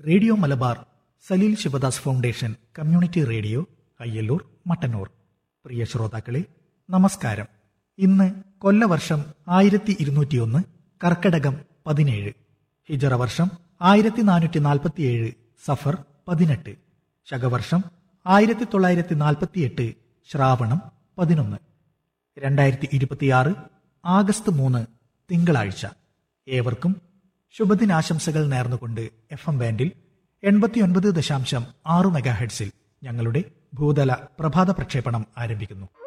radio Malabar Saleel Sivadas foundation community radio Ayyalloor Mattannur പ്രിയ ശ്രോതാക്കളെ നമസ്കാരം ഇന്ന് കൊല്ലവർഷം ആയിരത്തി ഇരുന്നൂറ്റിയൊന്ന് കർക്കടകം പതിനേഴ് ഹിജറ വർഷം ആയിരത്തി നാനൂറ്റി നാൽപ്പത്തിയേഴ് സഫർ പതിനെട്ട് ശകവർഷം ആയിരത്തി തൊള്ളായിരത്തി നാൽപ്പത്തിയെട്ട് ശ്രാവണം പതിനൊന്ന് രണ്ടായിരത്തി ഇരുപത്തിയാറ് ആഗസ്റ്റ് മൂന്ന് തിങ്കളാഴ്ച ഏവർക്കും ശുഭദിനാശംസകൾ നേർന്നുകൊണ്ട് എഫ് എം ബാൻഡിൽ എൺപത്തിയൊൻപത് ദശാംശം ആറ് മെഗാഹെഡ്സിൽ ഞങ്ങളുടെ ഭൂതല പ്രഭാത പ്രക്ഷേപണം ആരംഭിക്കുന്നു